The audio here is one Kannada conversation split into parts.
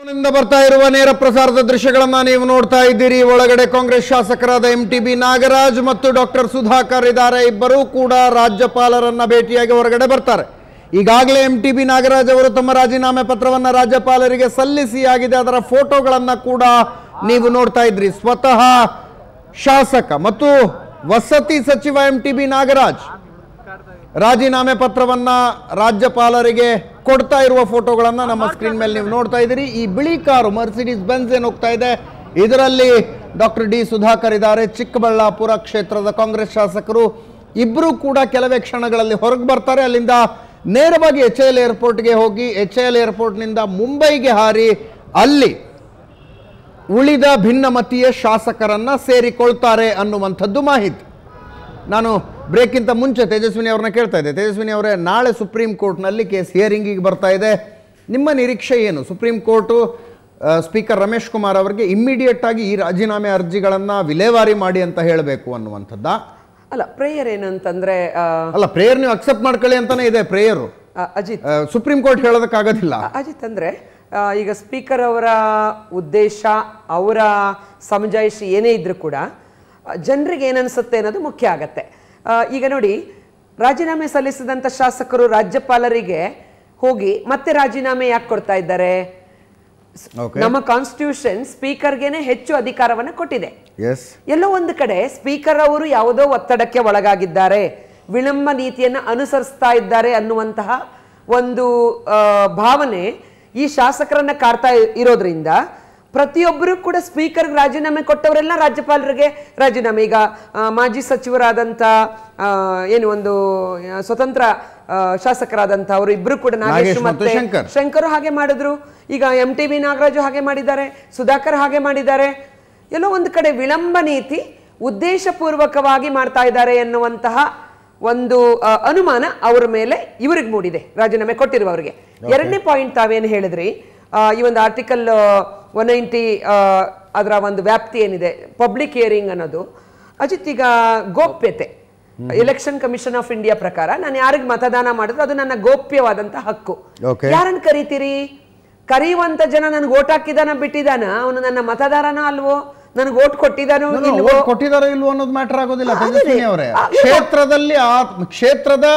ನಿಂದ ಬರ್ತಾ ಇರುವ ನೇರ ಪ್ರಸಾರದ ದೃಶ್ಯಗಳನ್ನ ನೀವು ನೋಡ್ತಾ ಇದ್ದೀರಿ ಒಳಗಡೆ ಕಾಂಗ್ರೆಸ್ ಶಾಸಕರಾದ ಎಂ ಟಿ ಬಿ ನಾಗರಾಜ್ ಮತ್ತು ಡಾಕ್ಟರ್ ಸುಧಾಕರ್ ಇದ್ದಾರೆ ಇಬ್ಬರೂ ಕೂಡ ರಾಜ್ಯಪಾಲರನ್ನ ಭೇಟಿಯಾಗಿ ಹೊರಗಡೆ ಬರ್ತಾರೆ ಈಗಾಗಲೇ ಎಂ ಟಿ ಬಿ ನಾಗರಾಜ್ ಅವರು ತಮ್ಮ ರಾಜೀನಾಮೆ ಪತ್ರವನ್ನ ರಾಜ್ಯಪಾಲರಿಗೆ ಸಲ್ಲಿಸಿ ಆಗಿದೆ ಅದರ ಫೋಟೋಗಳನ್ನ ಕೂಡ ನೀವು ನೋಡ್ತಾ ಇದ್ರಿ ಸ್ವತಃ ಶಾಸಕ ಮತ್ತು ವಸತಿ ಸಚಿವ ಎಂ ಟಿ ಬಿ ನಾಗರಾಜ್ ರಾಜೀನಾಮೆ ಪತ್ರವನ್ನ ರಾಜ್ಯಪಾಲರಿಗೆ ಕೊಡ್ತಾ ಇರುವ ಫೋಟೋಗಳನ್ನ ನಮ್ಮ ಸ್ಕ್ರೀನ್ ಮೇಲೆ ನೀವು ನೋಡ್ತಾ ಇದ್ದೀರಿ ಈ ಬಿಳಿ ಕಾರು ಮರ್ಸಿಡೀಸ್ ಬೆನ್ಸ್ ಏನು ಹೋಗ್ತಾ ಇದೆ ಇದರಲ್ಲಿ ಡಾಕ್ಟರ್ ಡಿ ಸುಧಾಕರ್ ಇದ್ದಾರೆ ಚಿಕ್ಕಬಳ್ಳಾಪುರ ಕ್ಷೇತ್ರದ ಕಾಂಗ್ರೆಸ್ ಶಾಸಕರು ಇಬ್ಬರು ಕೂಡ ಕೆಲವೇ ಕ್ಷಣಗಳಲ್ಲಿ ಹೊರಗೆ ಬರ್ತಾರೆ ಅಲ್ಲಿಂದ ನೇರವಾಗಿ ಎಚ್ ಎಲ್ ಏರ್ಪೋರ್ಟ್ಗೆ ಹೋಗಿ ಎಚ್ ಎಲ್ ಏರ್ಪೋರ್ಟ್ನಿಂದ ಮುಂಬೈಗೆ ಹಾರಿ ಅಲ್ಲಿ ಉಳಿದ ಭಿನ್ನಮತೀಯ ಶಾಸಕರನ್ನ ಸೇರಿಕೊಳ್ತಾರೆ ಅನ್ನುವಂಥದ್ದು ಮಾಹಿತಿ ನಾನು ಬ್ರೇಕ್ಗಿಂತ ಮುಂಚೆ ತೇಜಸ್ವಿನಿ ಅವ್ರನ್ನ ಕೇಳ್ತಾ ಇದ್ದೆ ತೇಜಸ್ವಿನಿ ಅವರೇ ನಾಳೆ ಸುಪ್ರೀಂ ಕೋರ್ಟ್ನಲ್ಲಿ ಕೇಸ್ ಹಿಯರಿಂಗಿಗೆ ಬರ್ತಾ ಇದೆ ನಿಮ್ಮ ನಿರೀಕ್ಷೆ ಏನು ಸುಪ್ರೀಂ ಕೋರ್ಟು ಆ, ಸ್ಪೀಕರ್ ರಮೇಶ್ ಕುಮಾರ್ ಅವರಿಗೆ ಇಮ್ಮಿಡಿಯೇಟ್ ಆಗಿ ಈ ರಾಜೀನಾಮೆ ಅರ್ಜಿಗಳನ್ನು ವಿಲೇವಾರಿ ಮಾಡಿ ಅಂತ ಹೇಳಬೇಕು ಅನ್ನುವಂಥದ್ದ ಅಲ್ಲ ಪ್ರೇಯರ್ ಏನಂತಂದ್ರೆ ಆ, ಅಲ್ಲ ಪ್ರೇಯರ್ ನೀವು ಅಕ್ಸೆಪ್ಟ್ ಮಾಡ್ಕೊಳ್ಳಿ ಅಂತಾನೆ ಇದೆ ಪ್ರೇಯರು ಆ, ಅಜಿತ್ ಸುಪ್ರೀಂ ಕೋರ್ಟ್ ಹೇಳೋದಕ್ಕಾಗೋದಿಲ್ಲ ಆ, ಅಜಿತ್ ಅಂದ್ರೆ ಆ, ಈಗ ಸ್ಪೀಕರ್ ಅವರ ಉದ್ದೇಶ ಅವರ ಸಮಜಾಯಿಷಿ ಏನೇ ಇದ್ರೂ ಕೂಡ ಜನರಿಗೆ ಏನನ್ಸುತ್ತೆ ಅನ್ನೋದು ಮುಖ್ಯ ಆಗತ್ತೆ ಆ, ಈಗ ನೋಡಿ ರಾಜೀನಾಮೆ ಸಲ್ಲಿಸಿದಂಥ ಶಾಸಕರು ರಾಜ್ಯಪಾಲರಿಗೆ ಹೋಗಿ ಮತ್ತೆ ರಾಜೀನಾಮೆ ಯಾಕೆ ಕೊಡ್ತಾ ಇದ್ದಾರೆ ಓಕೆ ನಮ್ಮ ಕಾನ್ಸ್ಟಿಟ್ಯೂಷನ್ ಸ್ಪೀಕರ್ಗೆನೆ ಹೆಚ್ಚು ಅಧಿಕಾರವನ್ನ ಕೊಟ್ಟಿದೆ ಎಸ್ ಎಲ್ಲೋ ಒಂದು ಕಡೆ ಸ್ಪೀಕರ್ ಅವರು ಯಾವುದೋ ಒತ್ತಡಕ್ಕೆ ಒಳಗಾಗಿದ್ದಾರೆ ವಿಳಂಬ ನೀತಿಯನ್ನು ಅನುಸರಿಸ್ತಾ ಇದ್ದಾರೆ ಅನ್ನುವಂತಹ ಒಂದು ಆ, ಭಾವನೆ ಈ ಶಾಸಕರನ್ನ ಕಾಡ್ತಾ ಇ- ಇರೋದ್ರಿಂದ ಪ್ರತಿಯೊಬ್ಬರು ಕೂಡ ಸ್ಪೀಕರ್ ರಾಜೀನಾಮೆ ಕೊಟ್ಟವರೆಲ್ಲ ರಾಜ್ಯಪಾಲರಿಗೆ ರಾಜೀನಾಮೆ ಈಗ ಆ, ಮಾಜಿ ಸಚಿವರಾದಂಥ ಆ, ಏನು ಒಂದು ಆ, ಸ್ವತಂತ್ರ ಆ, ಶಾಸಕರಾದಂಥ ಅವರು ಇಬ್ಬರು ಕೂಡ ನಾಗೇಶ್ ನಾಗೇಶ್ ಮತ್ತು ಮತ್ತೆ ಶಂಕರ್. ಶಂಕರು ಹಾಗೆ ಮಾಡಿದ್ರು ಈಗ ಎಂ ಟಿ ಬಿ ನಾಗರಾಜು ಹಾಗೆ ಮಾಡಿದ್ದಾರೆ ಸುಧಾಕರ್ ಹಾಗೆ ಮಾಡಿದ್ದಾರೆ ಎಲ್ಲೋ ಒಂದು ಕಡೆ ವಿಳಂಬ ನೀತಿ ಉದ್ದೇಶಪೂರ್ವಕವಾಗಿ ಮಾಡ್ತಾ ಇದ್ದಾರೆ ಎನ್ನುವಂತಹ ಒಂದು ಆ, ಅನುಮಾನ ಅವರ ಮೇಲೆ ಇವರಿಗೆ ಮೂಡಿದೆ ರಾಜೀನಾಮೆ ಕೊಟ್ಟಿರುವವರಿಗೆ ಎರಡನೇ ಪಾಯಿಂಟ್ ತಾವೇನು ಹೇಳಿದ್ರಿ ಆ, ಈ ಒಂದು ಆರ್ಟಿಕಲ್ ಒನ್ ನೈಂಟಿ ಅದರ ಒಂದು ವ್ಯಾಪ್ತಿ ಏನಿದೆ ಪಬ್ಲಿಕ್ ಹಿಯರಿಂಗ್ ಅನ್ನೋದು ಅಜಿತ್ ಈಗ ಗೋಪ್ಯತೆ ಎಲೆಕ್ಷನ್ ಕಮಿಷನ್ ಆಫ್ ಇಂಡಿಯಾ ಪ್ರಕಾರ ನಾನು ಯಾರಿಗೆ ಮತದಾನ ಮಾಡಿದ್ರು ಅದು ನನ್ನ ಗೋಪ್ಯವಾದಂತ ಹಕ್ಕು Okay. ಯಾರನ್ನ ಕರಿತೀರಿ ಕರೆಯುವಂತ ಜನ ನನ್ಗೆ ಓಟ್ ಹಾಕಿದಾನ ಬಿಟ್ಟಿದಾನ ಅವನು ನನ್ನ ಮತದಾರನ ಅಲ್ವೋ ನನ್ಗೆ ಓಟ್ ಕೊಟ್ಟಿದಾನೋ ಇಲ್ವೋ ಓಟ್ ಕೊಟ್ಟಿದಾರೋ ಇಲ್ವೋ ಅನ್ನೋದು ಮ್ಯಾಟರ್ ಆಗೋದಿಲ್ಲ ಅದೇ. ತೇಜಸ್ವಿನಿ ಅವರೇ ಆ, ಕ್ಷೇತ್ರದಲ್ಲಿ ಆ ಕ್ಷೇತ್ರದ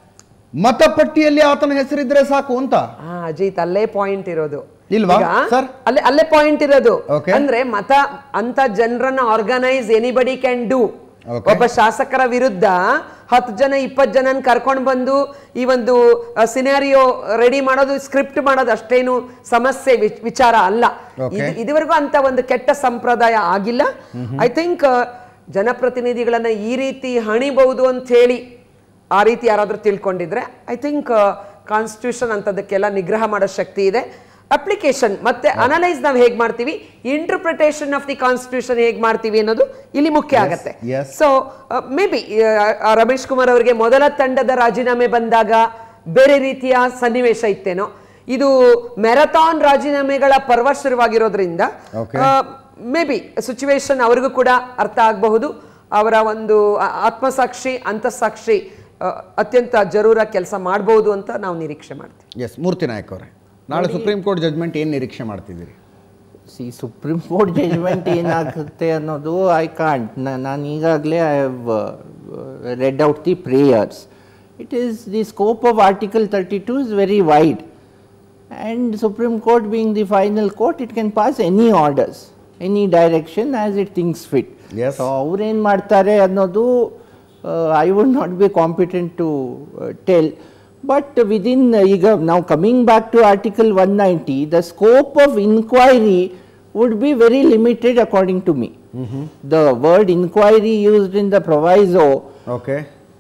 ಮತಪಟ್ಟಿಯಲ್ಲಿ ಆತನ ಹೆಸರಿದ್ರೆ ಸಾಕು ಅಂತ ಆ, ಅಜಿತ್ ಅಲ್ಲೇ ಪಾಯಿಂಟ್ ಇರೋದು ಇಲ್ವಾ? ಈಗ ಸರ್? ಅಲ್ಲೇ ಅಲ್ಲೇ ಪಾಯಿಂಟ್ ಇರೋದು Okay. ಅಂದ್ರೆ ಮತ ಅಂತ ಜನರನ್ನ organise anybody can do Okay. ಒಬ್ಬ ಶಾಸಕರ ವಿರುದ್ಧ ಹತ್ತು ಜನ ಇಪ್ಪತ್ತು ಜನನ ಕರ್ಕೊಂಡು ಬಂದು ಈ ಒಂದು ಸಿನಾರಿಯೋ ರೆಡಿ ಮಾಡೋದು ಸ್ಕ್ರಿಪ್ಟ್ ಮಾಡೋದು ಅಷ್ಟೇನು ಸಮಸ್ಯೆ ವಿ- ವಿಚಾರ ಅಲ್ಲ Okay. ಇದು ಇದುವರೆಗೂ ಅಂತ ಒಂದು ಕೆಟ್ಟ ಸಂಪ್ರದಾಯ ಆಗಿಲ್ಲ ಐ ಥಿಂಕ್ ಜನಪ್ರತಿನಿಧಿಗಳನ್ನ ಈ ರೀತಿ ಹಣಿಬಹುದು ಅಂತ ಹೇಳಿ ಆ ರೀತಿ ಯಾರಾದ್ರೂ ತಿಳ್ಕೊಂಡಿದ್ರೆ ಐ ಥಿಂಕ್ ಕಾನ್ಸ್ಟಿಟ್ಯೂಷನ್ ಅಂತದಕ್ಕೆಲ್ಲ ನಿಗ್ರಹ ಮಾಡೋ ಶಕ್ತಿ ಇದೆ ಅಪ್ಲಿಕೇಶನ್ ಮತ್ತೆ ಅನಲೈಸ್ ನಾವು ಹೇಗೆ ಮಾಡ್ತೀವಿ ಇಂಟರ್ಪ್ರಿಟೇಷನ್ ಆಫ್ ದಿ ಕಾನ್ಸ್ಟಿಟ್ಯೂಷನ್ ಹೇಗೆ ಮಾಡ್ತೀವಿ ಅನ್ನೋದು ಇಲ್ಲಿ ಮುಖ್ಯ ಆಗತ್ತೆ yes. So maybe Ramesh Kumar ಅವರಿಗೆ ಮೊದಲ ತಂಡದ ರಾಜೀನಾಮೆ ಬಂದಾಗ ಬೇರೆ ರೀತಿಯ ಸನ್ನಿವೇಶ ಇತ್ತೇನೋ ಇದು ಮ್ಯಾರಥಾನ್ ರಾಜೀನಾಮೆಗಳ ಪರ್ವ ಶುರುವಾಗಿರೋದ್ರಿಂದ Okay. ಮೇ ಬಿ ಸಿಚುವೇಶನ್ ಅವ್ರಿಗೂ ಕೂಡ ಅರ್ಥ ಆಗಬಹುದು ಅವರ ಒಂದು ಆ- ಆತ್ಮಸಾಕ್ಷಿ ಅಂತಃಸಾಕ್ಷಿ ಆ, ಅತ್ಯಂತ ಜರೂರ ಕೆಲಸ ಮಾಡಬಹುದು ಅಂತ ನಾವು ನಿರೀಕ್ಷೆ ಮಾಡ್ತೀವಿ ಎಸ್ ಮೂರ್ತಿ ನಾಯಕ್ ಅವರೇ ನಾಳೆ ಸುಪ್ರೀಂ ಕೋರ್ಟ್ ಜಜ್ಮೆಂಟ್ ಏನು ನಿರೀಕ್ಷೆ ಮಾಡ್ತಿದ್ದೀರಿ ಸಿ ಸುಪ್ರೀಂ ಕೋರ್ಟ್ ಜಜ್ಮೆಂಟ್ ಏನಾಗುತ್ತೆ ಅನ್ನೋದು ಐ ಕಾಂಟ್ ನಾನು ಈಗಾಗಲೇ I have read out the prayers it is the scope of article thirty two is very wide and supreme court being the final court it can pass any orders any direction as it thinks fit Yes. So ಅವ್ರೇನು ಮಾಡ್ತಾರೆ ಅನ್ನೋದು I would not be competent to tell but within ಈಗ ನಾವು coming back to article one ninety the scope of inquiry would be very limited according to me the word inquiry used in the proviso okay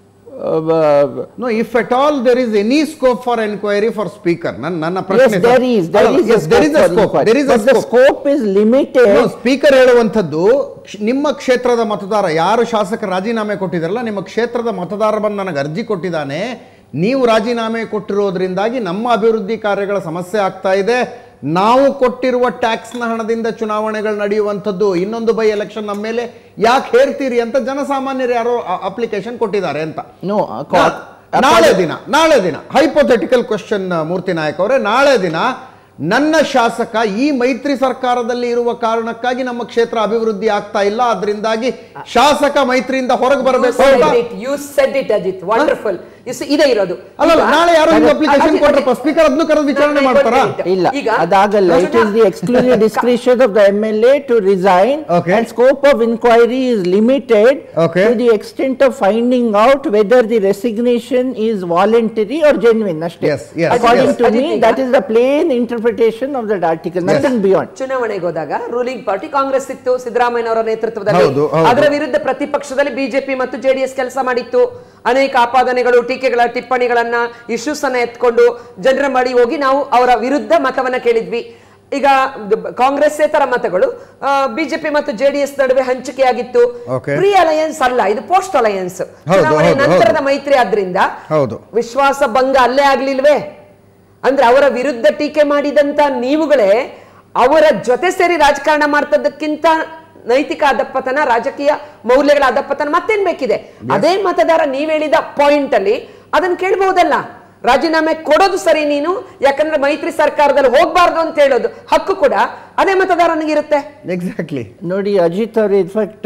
no if at all there is any scope for enquiry for speaker ನನ್ನ ನನ್ನ ಪ್ರಶ್ನೆ yes, there is, there is a there is a scope scope for inquiry. There is a But the scope scope is limited. Speaker ಹೇಳುವಂಥದ್ದು ಕ್ಷ- ನಿಮ್ಮ ಕ್ಷೇತ್ರದ ಮತದಾರ ಯಾರು ಶಾಸಕ ರಾಜೀನಾಮೆ ಕೊಟ್ಟಿದಾರಲ್ಲ ನಿಮ್ಮ ಕ್ಷೇತ್ರದ ಮತದಾರ ಬಂದು ನನಗೆ ಅರ್ಜಿ ಕೊಟ್ಟಿದ್ದಾನೆ ನೀವು ರಾಜೀನಾಮೆ ಕೊಟ್ಟಿರೋದ್ರಿಂದಾಗಿ ನಮ್ಮ ಅಭಿವೃದ್ಧಿ ಕಾರ್ಯಗಳ ಸಮಸ್ಯೆ ಆಗ್ತಾ ಇದೆ ನಾವು ಕೊಟ್ಟಿರುವ ಟ್ಯಾಕ್ಸ್ನ ಹಣದಿಂದ ಚುನಾವಣೆಗಳು ನಡೆಯುವಂಥದ್ದು ಇನ್ನೊಂದು ಬೈ ಎಲೆಕ್ಷನ್ ನಮ್ಮ ಮೇಲೆ ಯಾಕೆ ಹೇರ್ತೀರಿ ಅಂತ ಜನಸಾಮಾನ್ಯರು ಯಾರೋ ಅಪ್ಲಿಕೇಶನ್ ಕೊಟ್ಟಿದ್ದಾರೆ ಅಂತ No, ನಾ- accord- ನಾಳೆ ದಿನ ನಾಳೆ ದಿನ ಹೈಪೋಥೆಟಿಕಲ್ ಕ್ವಶನ್ ಮೂರ್ತಿ ನಾಯಕ್ ಅವರೇ ನಾಳೆ ದಿನ ನನ್ನ ಶಾಸಕ ಈ ಮೈತ್ರಿ ಸರ್ಕಾರದಲ್ಲಿ ಇರುವ ಕಾರಣಕ್ಕಾಗಿ ನಮ್ಮ ಕ್ಷೇತ್ರ ಅಭಿವೃದ್ಧಿ ಆಗ್ತಾ ಇಲ್ಲ ಅದರಿಂದಾಗಿ ಶಾಸಕ ಮೈತ್ರಿಯಿಂದ ಹೊರಗೆ ಬರಬೇಕು ಅಂತ you said it Ajit wonderful ಇದೇ ಇರೋದು ಅಲ್ಲಲ್ಲ ಈಗ- ನಾಳೆ ಯಾರೋ ಹಿಂಗ್ ಅಪ್ಲಿಕೇಶನ್ ಅಜಿತ್, ಕೊಟ್ರಪ್ಪ ಸ್ಪೀಕರ್ ಅದನ್ನು ಕರೆದು ವಿಚಾರಣೆ ನಾನು ಮಾಡ್ತಾರಾ ಕೊಡ್ತೀನಿ. ಇಲ್ಲ ಈಗ ಅದಾಗಲ್ಲ it is the exclusive discretion of the M L A to resign Okay. And scope of inquiry is limited Okay. To the extent of finding out whether the resignation is voluntary or genuine ಅಷ್ಟೇ Yes, yes, according yes. To Ajit me ಈಗ- that is the plain interpretation of that article nothing beyond ಚುನಾವಣೆಗೆ ಹೋದಾಗ ರೂಲಿಂಗ್ ಪಾರ್ಟಿ ಕಾಂಗ್ರೆಸ್ ಇತ್ತು ಸಿದ್ದರಾಮಯ್ಯನವರ ನೇತೃತ್ವದಲ್ಲಿ ಹೌದು, ಹೌದು. ಅದರ ವಿರುದ್ಧ ಪ್ರತಿಪಕ್ಷದಲ್ಲಿ ಬಿಜೆಪಿ ಮತ್ತು ಜೆಡಿಎಸ್ ಕೆಲಸ ಮಾಡಿತ್ತು ಅನೇಕ ಆಪಾದನೆಗಳು ಟೀಕೆಗಳ ಟಿಪ್ಪಣಿಗಳನ್ನ ಇಶ್ಯೂಸ್ ಅನ್ನ ಎತ್ಕೊಂಡು ಜನರ ಬಳಿ ಹೋಗಿ ನಾವು ಅವರ ವಿರುದ್ಧ ಮತವನ್ನ ಕೇಳಿದ್ವಿ ಈಗ ದ- ಕಾಂಗ್ರೆಸ್ಸೇತರ ಮತಗಳು ಬಿಜೆಪಿ ಮತ್ತು ಜೆಡಿಎಸ್ ನಡುವೆ ಹಂಚಿಕೆಯಾಗಿತ್ತು Okay. ಪ್ರೀ ಅಲಯನ್ಸ್ ಅಲ್ಲ ಇದು ಪೋಸ್ಟ್ ಅಲಯನ್ಸ್ ಹೌದು, ಚುನಾವಣೆ ಹೌದು, ನಂತರದ ಹೌದು. ಮೈತ್ರಿ ಆದ್ರಿಂದ ಹೌದು. ವಿಶ್ವಾಸ ಭಂಗ ಅಲ್ಲೇ ಆಗ್ಲಿಲ್ವೇ ಅಂದ್ರೆ ಅವರ ವಿರುದ್ಧ ಟೀಕೆ ಮಾಡಿದಂತ ನೀವುಗಳೇ ಅವರ ಜೊತೆ ಸೇರಿ ರಾಜಕಾರಣ ಮಾಡ್ತದಕ್ಕಿಂತ ನೈತಿಕ ಅಧಪತನ ರಾಜಕೀಯ ಮೌಲ್ಯಗಳ ಅಧಪತನ ಮತ್ತೇನ್ ಬೇಕಿದೆ ಅದೇ ಮತದಾರ ನೀವ್ ಹೇಳಿದ ಪಾಯಿಂಟ್ ಅಲ್ಲಿ ಅದನ್ನ ಕೇಳ್ಬಹುದಲ್ಲ ರಾಜೀನಾಮೆ ಕೊಡೋದು ಸರಿ ನೀನು ಯಾಕಂದ್ರೆ ಮೈತ್ರಿ ಸರ್ಕಾರದಲ್ಲಿ ಹೋಗ್ಬಾರ್ದು ಅಂತ ಹೇಳೋದು ಹಕ್ಕು ಕೂಡ ಅದೇ ಮತದಾರನಿಗಿರುತ್ತೆ ಎಕ್ಸಾಕ್ಟ್ಲಿ ನೋಡಿ ಅಜಿತ್ ಅವರು in fact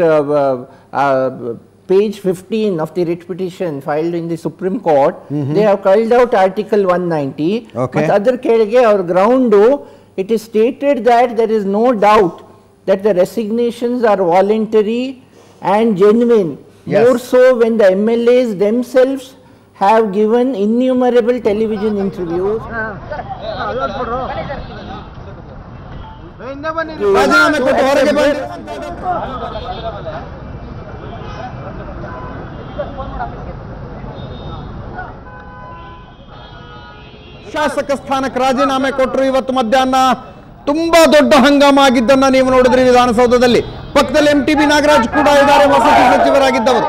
page 15 of the writ petition filed in the Supreme Court, they have called out Article 190. Okay. ಮತ್ತು ಅದರ ಕೆಳಗೆ ಅವ್ರ ground it is stated that there is no doubt that the resignations are voluntary and genuine. Yes. More so when the MLAs themselves have given innumerable television interviews. ರಾಜೀನಾಮೆ ಕೊಟ್ಟು ಹೊರಗೆ ಬಂದು ಶಾಸಕ ಸ್ಥಾನಕ್ಕೆ ರಾಜೀನಾಮೆ ಕೊಟ್ಟರು ಇವತ್ತು ಮಧ್ಯಾಹ್ನ ತುಂಬಾ ದೊಡ್ಡ ಹಂಗಾಮ ಆಗಿದ್ದನ್ನ ನೀವು ನೋಡಿದ್ರಿ ವಿಧಾನಸೌಧದಲ್ಲಿ ಪಕ್ಕದಲ್ಲಿ ಎಂ ಟಿ ಬಿ ನಾಗರಾಜ್ ಕೂಡ ಇದ್ದಾರೆ ವಸತಿ ಸಚಿವರಾಗಿದ್ದವರು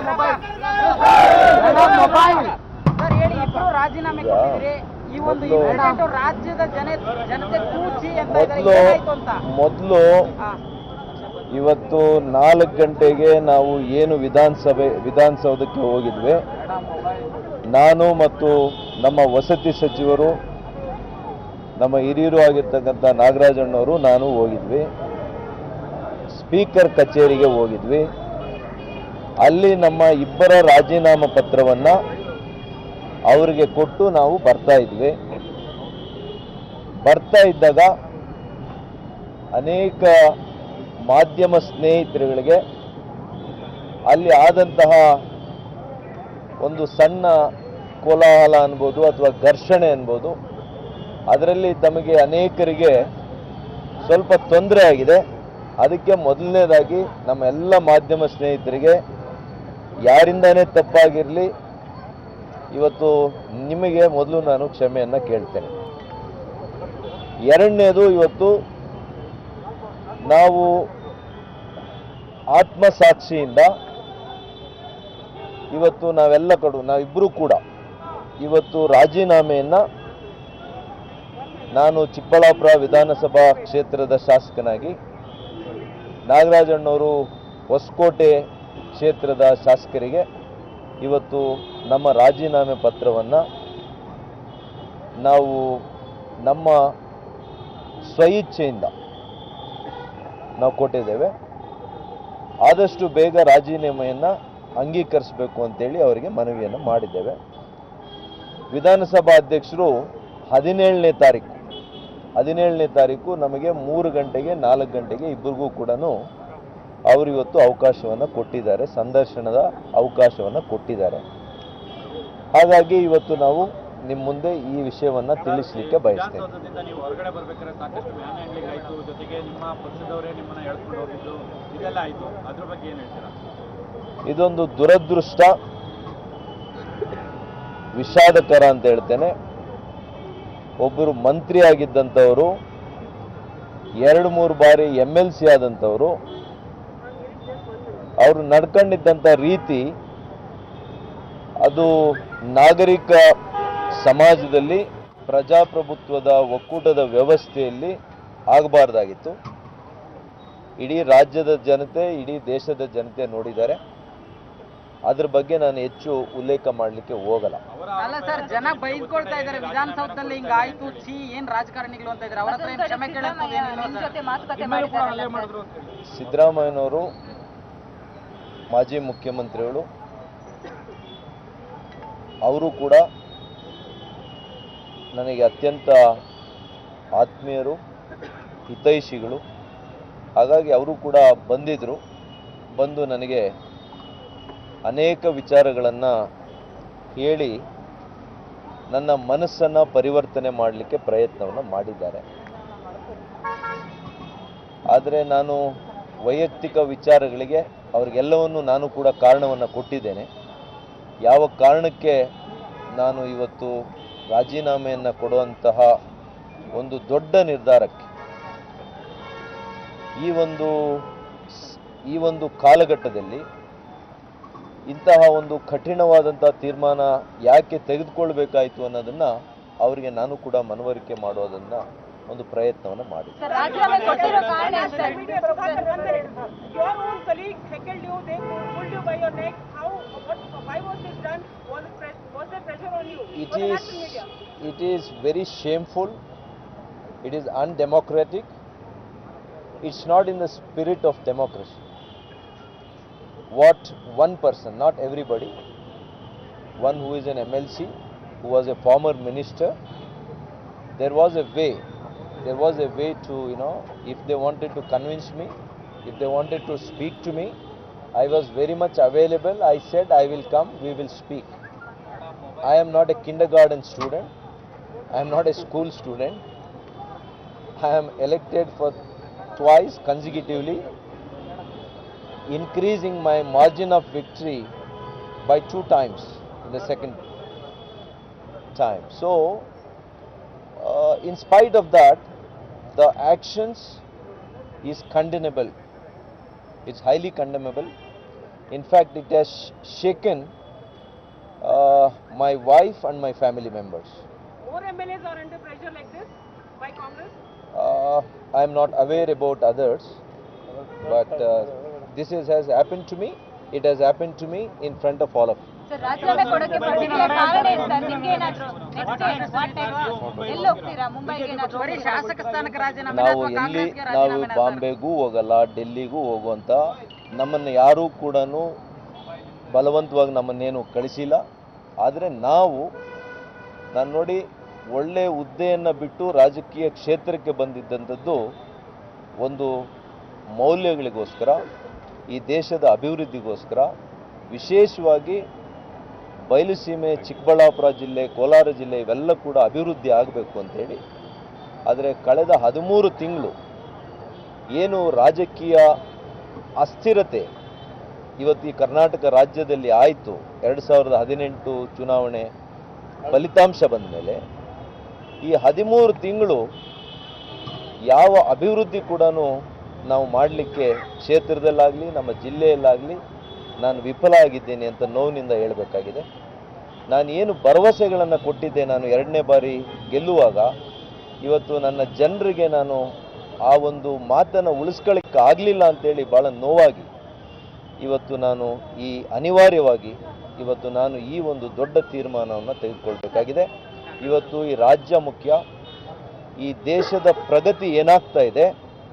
ಸರ್ ಹೇಳಿ ಇಬ್ರು ರಾಜೀನಾಮೆ ಕೊಟ್ಟಿದ್ರಿ ಈ ಒಂದು ಇನ್ಸಿಡೆಂಟ್ ರಾಜ್ಯದ ಜನ ಜನತೆ ತೂಚಿ ಅಂತ ಇದ್ದಾರೆ ಮೊದಲು ಏನಾಯ್ತು ಅಂತ ಮೊದಲು ಹಾ. ಇವತ್ತು ನಾಲ್ಕು ಗಂಟೆಗೆ ನಾವು ಏನು ವಿಧಾನಸಭೆ ವಿಧಾನಸೌಧಕ್ಕೆ ಹೋಗಿದ್ವಿ ನಾನು ಮತ್ತು ನಮ್ಮ ವಸತಿ ಸಚಿವರು ನಮ್ಮ ಹಿರಿಯರು ಆಗಿರ್ತಕ್ಕಂಥ ನಾಗರಾಜಣ್ಣವರು ನಾನು ಹೋಗಿದ್ವಿ ಸ್ಪೀಕರ್ ಕಚೇರಿಗೆ ಹೋಗಿದ್ವಿ ಅಲ್ಲಿ ನಮ್ಮ ಇಬ್ಬರ ರಾಜೀನಾಮಾ ಪತ್ರವನ್ನ ಅವರಿಗೆ ಕೊಟ್ಟು ನಾವು ಬರ್ತಾ ಇದ್ವಿ ಬರ್ತಾ ಇದ್ದಾಗ ಅನೇಕ ಮಾಧ್ಯಮ ಸ್ನೇಹಿತರುಗಳಿಗೆ ಅಲ್ಲಿ ಆದಂತಹ ಒಂದು ಸಣ್ಣ ಕೋಲಾಹಲ ಅನ್ಬೋದು ಅಥವಾ ಘರ್ಷಣೆ ಅನ್ಬೋದು ಅದರಲ್ಲಿ ತಮಗೆ ಅನೇಕರಿಗೆ ಸ್ವಲ್ಪ ತೊಂದರೆ ಆಗಿದೆ ಅದಕ್ಕೆ ಮೊದಲನೇದಾಗಿ ನಮ್ಮ ಎಲ್ಲ ಮಾಧ್ಯಮ ಸ್ನೇಹಿತರಿಗೆ ಯಾರಿಂದಾನೇ ತಪ್ಪಾಗಿರಲಿ ಇವತ್ತು ನಿಮಗೆ ಮೊದಲು ನಾನು ಕ್ಷಮೆಯನ್ನು ಕೇಳ್ತೇನೆ ಎರಡನೇದು ಇವತ್ತು ನಾವು ಆತ್ಮಸಾಕ್ಷಿಯಿಂದ ಇವತ್ತು ನಾವೆಲ್ಲ ಕಡು ನಾವಿಬ್ಬರೂ ಕೂಡ ಇವತ್ತು ರಾಜೀನಾಮೆಯನ್ನು ನಾನು ಚಿಕ್ಕಬಳ್ಳಾಪುರ ವಿಧಾನಸಭಾ ಕ್ಷೇತ್ರದ ಶಾಸಕನಾಗಿ ನಾಗರಾಜಣ್ಣವರು ಹೊಸಕೋಟೆ ಕ್ಷೇತ್ರದ ಶಾಸಕರಿಗೆ ಇವತ್ತು ನಮ್ಮ ರಾಜೀನಾಮೆ ಪತ್ರವನ್ನು ನಾವು ನಮ್ಮ ಸ್ವಇಚ್ಛೆಯಿಂದ ನಾವು ಕೊಟ್ಟಿದ್ದೇವೆ ಆದಷ್ಟು ಬೇಗ ರಾಜೀನಾಮೆಯನ್ನು ಅಂಗೀಕರಿಸಬೇಕು ಅಂತೇಳಿ ಅವರಿಗೆ ಮನವಿಯನ್ನು ಮಾಡಿದ್ದೇವೆ ವಿಧಾನಸಭಾ ಅಧ್ಯಕ್ಷರು ಹದಿನೇಳನೇ ತಾರೀಕು ಹದಿನೇಳನೇ ತಾರೀಕು ನಮಗೆ ಮೂರು ಗಂಟೆಗೆ ನಾಲ್ಕು ಗಂಟೆಗೆ ಇಬ್ಬರಿಗೂ ಕೂಡ ಅವರು ಇವತ್ತು ಅವಕಾಶವನ್ನು ಕೊಟ್ಟಿದ್ದಾರೆ ಸಂದರ್ಶನದ ಅವಕಾಶವನ್ನು ಕೊಟ್ಟಿದ್ದಾರೆ ಹಾಗಾಗಿ ಇವತ್ತು ನಾವು ನಿಮ್ಮ ಮುಂದೆ ಈ ವಿಷಯವನ್ನು ತಿಳಿಸಲಿಕ್ಕೆ ಬಯಸ್ತೇವೆ ವಿಧಾನಸೌಧದಿಂದ ನೀವು ಹೊರಗಡೆ ಬರ್ಬೇಕಾದ್ರೆ ಸಾಕಷ್ಟು ಮ್ಯಾನ್ ಹ್ಯಾಂಡ್ಲಿಂಗ್ ಆಯ್ತು ಜೊತೆಗೆ ನಿಮ್ಮ ಪಕ್ಷದವರೇ ನಿಮ್ಮನ್ನ ಎಳ್ಕೊಂಡು ಹೋಗಿದ್ದು ಇದೆಲ್ಲ ಆಯ್ತು ಅದ್ರ ಬಗ್ಗೆ ಏನ್ ಹೇಳ್ತೀರಾ ಇದೊಂದು ದುರದೃಷ್ಟ ವಿಷಾದಕರ ಅಂತ ಹೇಳ್ತೇನೆ ಒಬ್ಬರು ಮಂತ್ರಿ ಆಗಿದ್ದಂಥವರು ಎರಡು ಮೂರು ಬಾರಿ ಎಮ್ ಎಲ್ ಸಿ ಆದಂಥವರು ಅವರು ನಡ್ಕೊಂಡಿದ್ದಂಥ ರೀತಿ ಅದು ನಾಗರಿಕ ಸಮಾಜದಲ್ಲಿ ಪ್ರಜಾಪ್ರಭುತ್ವದ ಒಕ್ಕೂಟದ ವ್ಯವಸ್ಥೆಯಲ್ಲಿ ಆಗಬಾರ್ದಾಗಿತ್ತು ಇಡೀ ರಾಜ್ಯದ ಜನತೆ ಇಡೀ ದೇಶದ ಜನತೆ ನೋಡಿದ್ದಾರೆ ಅದ್ರ ಬಗ್ಗೆ ನಾನು ಹೆಚ್ಚು ಉಲ್ಲೇಖ ಮಾಡಲಿಕ್ಕೆ ಹೋಗಲ್ಲ ಅಲ್ಲ ಸರ್ ಜನ ಬೈದ್ಕೊಳ್ತಾ ಇದಾರೆ ವಿಧಾನಸೌಧದಲ್ಲಿ ಹಿಂಗ ಆಯ್ತು ಛೀ ಏನ್ ರಾಜಕಾರಣಿಗಳು ಅಂತ ಇದಾರೆ ಅವ್ರ ಹತ್ರ ಏನ್ ಕ್ಷಮೆ ಕೇಳೋದು ಸಿದ್ದರಾಮಯ್ಯನವರು ಮಾಜಿ ಮುಖ್ಯಮಂತ್ರಿಗಳು ಅವರು ಕೂಡ ನನಗೆ ಅತ್ಯಂತ ಆತ್ಮೀಯರು ಹಿತೈಷಿಗಳು ಹಾಗಾಗಿ ಅವರು ಕೂಡ ಬಂದಿದ್ದರು ಬಂದು ನನಗೆ ಅನೇಕ ವಿಚಾರಗಳನ್ನು ಹೇಳಿ ನನ್ನ ಮನಸ್ಸನ್ನು ಪರಿವರ್ತನೆ ಮಾಡಲಿಕ್ಕೆ ಪ್ರಯತ್ನವನ್ನು ಮಾಡಿದ್ದಾರೆ ಆದರೆ ನಾನು ವೈಯಕ್ತಿಕ ವಿಚಾರಗಳಿಗೆ ಅವ್ರಿಗೆಲ್ಲವನ್ನು ನಾನು ಕೂಡ ಕಾರಣವನ್ನು ಕೊಟ್ಟಿದ್ದೇನೆ ಯಾವ ಕಾರಣಕ್ಕೆ ನಾನು ಇವತ್ತು ರಾಜೀನಾಮೆಯನ್ನು ಕೊಡುವಂತಹ ಒಂದು ದೊಡ್ಡ ನಿರ್ಧಾರಕ್ಕೆ ಈ ಒಂದು ಸ್- ಈ ಒಂದು ಕಾಲಘಟ್ಟದಲ್ಲಿ ಇಂತಹ ಒಂದು ಕಠಿಣವಾದಂಥ ತೀರ್ಮಾನ ಯಾಕೆ ತೆಗೆದುಕೊಳ್ಬೇಕಾಯಿತು ಅನ್ನೋದನ್ನು ಅವರಿಗೆ ನಾನು ಕೂಡ ಮನವರಿಕೆ ಮಾಡೋದನ್ನು ಒಂದು ಪ್ರಯತ್ನವನ್ನು ಮಾಡಿದ್ದೆ ರಾಜೀನಾಮೆ ಕೊಟ್ಟಿರೋ ಕಾರಣ ಏನು sir Your own colleague heckled you, they pulled you by your neck. How, what, why was this done? Was, it press, was there pressure on you? it for the is national media? it is very shameful it is undemocratic it's not in the spirit of democracy what one person not everybody one who is an mlc who was a former minister there was a way there was a way to you know if they wanted to convince me if they wanted to speak to me i was very much available i said i will come we will speak I am not a kindergarten student. I am not a school student. I am elected for twice consecutively, increasing my margin of victory by two times in the second time. So, uh, in spite of that, the actions is condemnable. It's highly condemnable. In fact, it has shaken uh, my wife and my family members. More MLAs are under pressure like this by Congress? Uh, I am not aware about others, but uh, this is, has happened to me. It has happened to me in front of all of you. Sir ರಾಜೀನಾಮೆ ಕೊಡೋಕೆ ಪರ್ಟಿಕ್ಯುಲರ್ ಕಾರಣ ಏನು ಸರ್ ನಿಮ್ಗೆ ಏನಾದ್ರು ನೆಕ್ಸ್ಟ್ ಏನು ವಾಟ್ ನೆಕ್ಸ್ಟ್ ಎಲ್ಲಿ ಹೋಗ್ತೀರಾ ಮುಂಬೈಗೆ ಏನಾದ್ರು ಬರೀ ಶಾಸಕ ಸ್ಥಾನಕ್ಕೆ ರಾಜೀನಾಮೆ ನಾವು ಎಲ್ಲಿ ನಾವು ಬಾಂಬೆಗೂ ಹೋಗಲ್ಲ ಡೆಲ್ಲಿಗೂ ಹೋಗುವಂತ ನಮ್ಮನ್ನು ಯಾರೂ ಕೂಡ ಬಲವಂತವಾಗಿ ನಮ್ಮನ್ನೇನು ಕಳಿಸಿಲ್ಲ ಆದರೆ ನಾವು ನಾನು ನೋಡಿ ಒಳ್ಳೆ ಹುದ್ದೆಯನ್ನು ಬಿಟ್ಟು ರಾಜಕೀಯ ಕ್ಷೇತ್ರಕ್ಕೆ ಬಂದಿದ್ದಂಥದ್ದು ಒಂದು ಮೌಲ್ಯಗಳಿಗೋಸ್ಕರ ಈ ದೇಶದ ಅಭಿವೃದ್ಧಿಗೋಸ್ಕರ ವಿಶೇಷವಾಗಿ ಬಯಲುಸೀಮೆ ಚಿಕ್ಕಬಳ್ಳಾಪುರ ಜಿಲ್ಲೆ ಕೋಲಾರ ಜಿಲ್ಲೆ ಇವೆಲ್ಲ ಕೂಡ ಅಭಿವೃದ್ಧಿ ಆಗಬೇಕು ಅಂತೇಳಿ ಆದರೆ ಕಳೆದ ಹದಿಮೂರು ತಿಂಗಳು ಏನು ರಾಜಕೀಯ ಅಸ್ಥಿರತೆ ಇವತ್ತು ಈ ಕರ್ನಾಟಕ ರಾಜ್ಯದಲ್ಲಿ ಆಯಿತು ಎರಡು ಸಾವಿರದ ಹದಿನೆಂಟು ಚುನಾವಣೆ ಫಲಿತಾಂಶ ಬಂದ ಮೇಲೆ ಈ ಹದಿಮೂರು ತಿಂಗಳು ಯಾವ ಅಭಿವೃದ್ಧಿ ಕೂಡ ನಾವು ಮಾಡಲಿಕ್ಕೆ ಕ್ಷೇತ್ರದಲ್ಲಾಗಲಿ ನಮ್ಮ ಜಿಲ್ಲೆಯಲ್ಲಾಗಲಿ ನಾನು ವಿಫಲ ಆಗಿದ್ದೇನೆ ಅಂತ ನೋವಿನಿಂದ ಹೇಳಬೇಕಾಗಿದೆ ನಾನು ಏನು ಭರವಸೆಗಳನ್ನು ಕೊಟ್ಟಿದ್ದೆ ನಾನು ಎರಡನೇ ಬಾರಿ ಗೆಲ್ಲುವಾಗ ಇವತ್ತು ನನ್ನ ಜನರಿಗೆ ನಾನು ಆ ಒಂದು ಮಾತನ್ನು ಉಳಿಸ್ಕೊಳ್ಳಿಕ್ಕೆ ಆಗಲಿಲ್ಲ ಅಂತೇಳಿ ಭಾಳ ನೋವಾಗಿ ಇವತ್ತು ನಾನು ಈ ಅನಿವಾರ್ಯವಾಗಿ ಇವತ್ತು ನಾನು ಈ ಒಂದು ದೊಡ್ಡ ತೀರ್ಮಾನವನ್ನು ತೆಗೆದುಕೊಳ್ಬೇಕಾಗಿದೆ ಇವತ್ತು ಈ ರಾಜ್ಯ ಮುಖ್ಯ ಈ ದೇಶದ ಪ್ರಗತಿ ಏನಾಗ್ತಾ ಇದೆ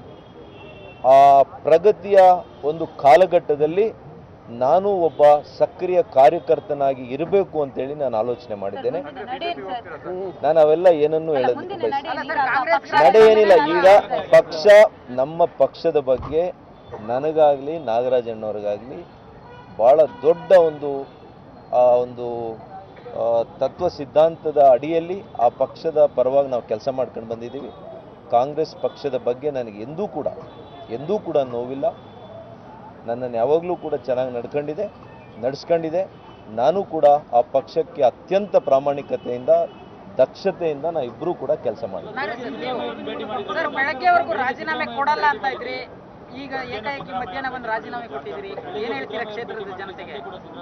ಆ ಪ್ರಗತಿಯ ಒಂದು ಕಾಲಘಟ್ಟದಲ್ಲಿ ನಾನು ಒಬ್ಬ ಸಕ್ರಿಯ ಕಾರ್ಯಕರ್ತನಾಗಿ ಇರಬೇಕು ಅಂತೇಳಿ ನಾನು ಆಲೋಚನೆ ಮಾಡಿದ್ದೇನೆ ನಡೆಯನ್ ಸರ್ ನಾನು ಅವೆಲ್ಲ ಏನನ್ನೂ ಹೇಳೋದಕ್ಕೆ ಮುಂದಿನ ಬಯಸ್ತೀನಿ ನಡೆ ಈಗ ನಡೆ ಏನಿಲ್ಲ ಈಗ ಪಕ್ಷ ನಮ್ಮ ಪಕ್ಷದ ಬಗ್ಗೆ ನನಗಾಗಲಿ ನಾಗರಾಜಣ್ಣವ್ರಿಗಾಗಲಿ ಭಾಳ ದೊಡ್ಡ ಒಂದು ಆ ಒಂದು ಆ, ತತ್ವ ಸಿದ್ಧಾಂತದ ಅಡಿಯಲ್ಲಿ ಆ ಪಕ್ಷದ ಪರವಾಗಿ ನಾವು ಕೆಲಸ ಮಾಡ್ಕೊಂಡು ಬಂದಿದ್ದೀವಿ ಕಾಂಗ್ರೆಸ್ ಪಕ್ಷದ ಬಗ್ಗೆ ನನಗೆ ಎಂದೂ ಕೂಡ ಎಂದೂ ಕೂಡ ನೋವಿಲ್ಲ ನನ್ನನ್ನು ಯಾವಾಗಲೂ ಕೂಡ ಚೆನ್ನಾಗಿ ನಡ್ಕೊಂಡಿದೆ ನಡೆಸ್ಕೊಂಡಿದೆ ನಾನು ಕೂಡ ಆ ಪಕ್ಷಕ್ಕೆ ಅತ್ಯಂತ ಪ್ರಾಮಾಣಿಕತೆಯಿಂದ ದಕ್ಷತೆಯಿಂದ ನಾ ಇಬ್ಬರೂ ಕೂಡ ಕೆಲಸ ಮಾಡಿದ್ವಿ ಸರ್ ಬೆಳಗ್ಗೆವರೆಗೂ ರಾಜೀನಾಮೆ ಕೊಡಲ್ಲ ಅಂತ ಇದ್ರಿ ಈಗ ಏಕಾಏಕಿ ಮಧ್ಯಾಹ್ನ ಬಂದು ರಾಜೀನಾಮೆ ಕೊಟ್ಟಿದ್ರಿ ಏನ್ ಹೇಳ್ತೀರಾ ಕ್ಷೇತ್ರದ ಜನತೆಗೆ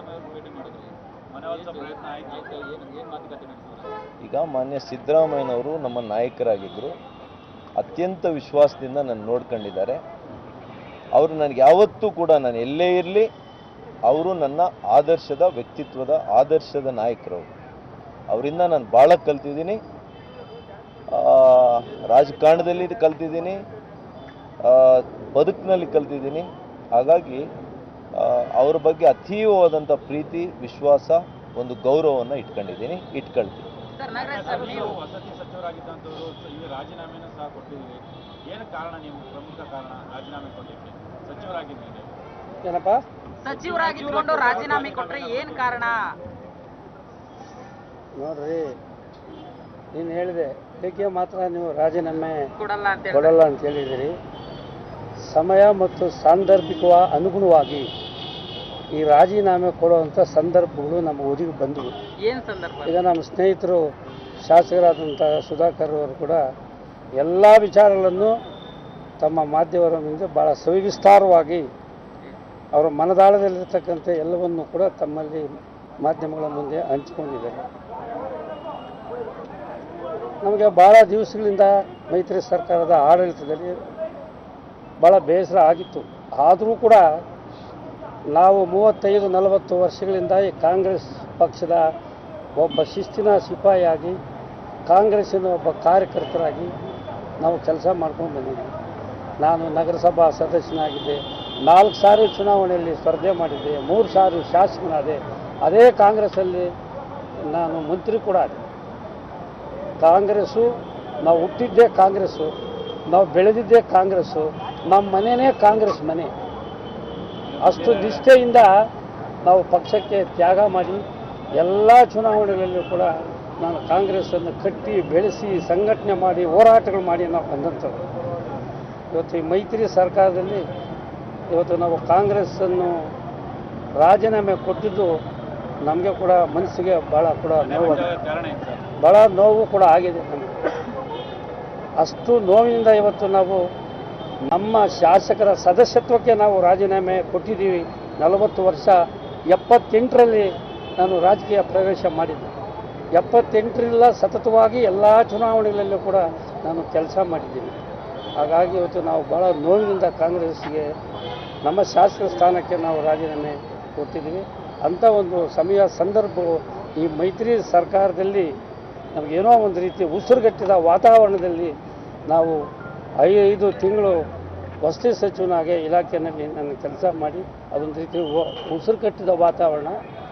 ಈಗ ಮಾನ್ಯ ಸಿದ್ದರಾಮಯ್ಯನವರು ನಮ್ಮ ನಾಯಕರಾಗಿದ್ದರು ಅತ್ಯಂತ ವಿಶ್ವಾಸದಿಂದ ನನ್ನ ನೋಡ್ಕೊಂಡಿದ್ದಾರೆ ಅವರು ನನಗೆ ಯಾವತ್ತೂ ಕೂಡ ನಾನು ಎಲ್ಲೇ ಇರಲಿ ಅವರು ನನ್ನ ಆದರ್ಶದ ವ್ಯಕ್ತಿತ್ವದ ಆದರ್ಶದ ನಾಯಕರು ಅವರಿಂದ ನಾನು ಭಾಳ ಕಲ್ತಿದ್ದೀನಿ ಆ, ರಾಜಕಾರಣದಲ್ಲಿ ಕಲ್ತಿದ್ದೀನಿ ಆ, ಬದುಕಿನಲ್ಲಿ ಕಲ್ತಿದ್ದೀನಿ ಹಾಗಾಗಿ ಆ, ಅವ್ರ ಬಗ್ಗೆ ಅತೀವವಾದಂಥ ಪ್ರೀತಿ ವಿಶ್ವಾಸ ಒಂದು ಗೌರವವನ್ನು ಇಟ್ಕೊಂಡಿದ್ದೀನಿ ಇಟ್ಕೊಳ್ತೀನಿ ಸರ್ ನಾಗರಾಜ್ ಸರ್ ನೀವು ವಸತಿ ಸಚಿವರಾಗಿದ್ದಂಥವ್ರು ಈಗ ರಾಜೀನಾಮೆನೂ ಸಹ ಕೊಟ್ಟಿದ್ದೀರಿ ಏನು ಕಾರಣ ನೀವು ಪ್ರಮುಖ ಕಾರಣ ರಾಜೀನಾಮೆ ಕೊಟ್ಟಿಕ್ಕೆ ಸಚಿವರಾಗಿದ್ದೀರಿ ಏನಪ್ಪ ಸಚಿವರಾಗಿದ್ಕೊಂಡು ರಾಜೀನಾಮೆ ಕೊಟ್ರೆ ಏನ್ ಕಾರಣ ನೋಡ್ರಿ ನೀನು ಹೇಳಿದೆ ಅದಕ್ಕೆ ಮಾತ್ರ ನೀವು ರಾಜೀನಾಮೆ ಕೊಡಲ್ಲ ಅಂತ ಹೇಳಿ ಕೊಡಲ್ಲ ಅಂತ ಹೇಳಿದಿರಿ ಸಮಯ ಮತ್ತು ಸಾಂದರ್ಭಿಕ ಅನುಗುಣವಾಗಿ ಈ ರಾಜೀನಾಮೆ ಕೊಡುವಂಥ ಸಂದರ್ಭಗಳು ನಮ್ಮ ಊರಿಗೆ ಬಂದವು ಏನ್ ಸಂದರ್ಭ ಈಗ ನಮ್ಮ ಸ್ನೇಹಿತರು ಶಾಸಕರಾದಂಥ ಸುಧಾಕರ್ ಅವರು ಕೂಡ ಎಲ್ಲ ವಿಚಾರಗಳನ್ನು ತಮ್ಮ ಮಾಧ್ಯಮರ ಮುಂದೆ ಭಾಳ ಸವಿಸ್ತಾರವಾಗಿ ಅವರ ಮನದಾಳದಲ್ಲಿರ್ತಕ್ಕಂಥ ಎಲ್ಲವನ್ನು ಕೂಡ ತಮ್ಮಲ್ಲಿ ಮಾಧ್ಯಮಗಳ ಮುಂದೆ ಹಂಚಿಕೊಂಡಿದ್ದಾರೆ ನಮಗೆ ಭಾಳ ದಿವಸಗಳಿಂದ ಮೈತ್ರಿ ಸರ್ಕಾರದ ಆಡಳಿತದಲ್ಲಿ ಭಾಳ ಬೇಸರ ಆಗಿತ್ತು ಆದರೂ ಕೂಡ ನಾವು ಮೂವತ್ತೈದು ನಲವತ್ತು ವರ್ಷಗಳಿಂದ ಈ ಕಾಂಗ್ರೆಸ್ ಪಕ್ಷದ ಒಬ್ಬ ಶಿಸ್ತಿನ ಸಿಪಾಯಿಯಾಗಿ ಕಾಂಗ್ರೆಸ್ಸಿನ ಒಬ್ಬ ಕಾರ್ಯಕರ್ತರಾಗಿ ನಾವು ಕೆಲಸ ಮಾಡ್ಕೊಂಡು ಬಂದಿದ್ದೀವಿ ನಾನು ನಗರಸಭಾ ಸದಸ್ಯನಾಗಿದ್ದೆ ನಾಲ್ಕು ಸಾರಿ ಚುನಾವಣೆಯಲ್ಲಿ ಸ್ಪರ್ಧೆ ಮಾಡಿದ್ದೆ ಮೂರು ಸಾರಿ ಶಾಸಕನಾದೆ ಅದೇ ಕಾಂಗ್ರೆಸ್ಸಲ್ಲಿ ನಾನು ಮಂತ್ರಿ ಕೂಡ ಆದೆ ಕಾಂಗ್ರೆಸ್ಸು ನಾವು ಹುಟ್ಟಿದ್ದೇ ಕಾಂಗ್ರೆಸ್ಸು ನಾವು ಬೆಳೆದಿದ್ದೇ ಕಾಂಗ್ರೆಸ್ಸು ನಮ್ಮ ಮನೆಯೇ ಕಾಂಗ್ರೆಸ್ ಮನೆ ಅಷ್ಟು ನಿಷ್ಠೆಯಿಂದ ನಾವು ಪಕ್ಷಕ್ಕೆ ತ್ಯಾಗ ಮಾಡಿ ಎಲ್ಲ ಚುನಾವಣೆಗಳಲ್ಲೂ ಕೂಡ ನಾನು ಕಾಂಗ್ರೆಸ್ಸನ್ನು ಕಟ್ಟಿ ಬೆಳೆಸಿ ಸಂಘಟನೆ ಮಾಡಿ ಹೋರಾಟಗಳು ಮಾಡಿ ನಾವು ಬಂದಂಥದ್ದು ಇವತ್ತು ಈ ಮೈತ್ರಿ ಸರ್ಕಾರದಲ್ಲಿ ಇವತ್ತು ನಾವು ಕಾಂಗ್ರೆಸ್ಸನ್ನು ರಾಜೀನಾಮೆ ಕೊಟ್ಟಿದ್ದು ನಮಗೆ ಕೂಡ ಮನಸ್ಸಿಗೆ ಭಾಳ ಕೂಡ ನೋವಾಗಿದೆ ಕಾರಣ ಏನು ಸರ್ ಭಾಳ ನೋವು ಕೂಡ ಆಗಿದೆ ನಮಗೆ ಅಷ್ಟು ನೋವಿನಿಂದ ಇವತ್ತು ನಾವು ನಮ್ಮ ಶಾಸಕರ ಸದಸ್ಯತ್ವಕ್ಕೆ ನಾವು ರಾಜೀನಾಮೆ ಕೊಟ್ಟಿದ್ದೀವಿ ನಲವತ್ತು ವರ್ಷ ಎಪ್ಪತ್ತೆಂಟರಲ್ಲಿ ನಾನು ರಾಜಕೀಯ ಪ್ರವೇಶ ಮಾಡಿದ್ದೆ ಎಪ್ಪತ್ತೆಂಟರಿಂದ ಸತತವಾಗಿ ಎಲ್ಲ ಚುನಾವಣೆಗಳಲ್ಲೂ ಕೂಡ ನಾನು ಕೆಲಸ ಮಾಡಿದ್ದೀನಿ ಹಾಗಾಗಿ ಇವತ್ತು ನಾವು ಭಾಳ ನೋವಿನಿಂದ ಕಾಂಗ್ರೆಸ್ಗೆ ನಮ್ಮ ಶಾಸಕ ಸ್ಥಾನಕ್ಕೆ ನಾವು ರಾಜೀನಾಮೆ ಕೊಟ್ಟಿದ್ದೀವಿ ಅಂಥ ಒಂದು ಸಮಯ ಸಂದರ್ಭವು ಈ ಮೈತ್ರಿ ಸರ್ಕಾರದಲ್ಲಿ ನಮಗೇನೋ ಒಂದು ರೀತಿ ಉಸಿರುಗಟ್ಟಿದ ವಾತಾವರಣದಲ್ಲಿ ನಾವು ಐದು ತಿಂಗಳು ವಸತಿ ಸಚಿವನಾಗೆ ಇಲಾಖೆಯಲ್ಲಿ ನಾನು ಕೆಲಸ ಮಾಡಿ ಅದೊಂದು ರೀತಿ ವ- ಉಸಿರು ಕಟ್ಟಿದ ವಾತಾವರಣ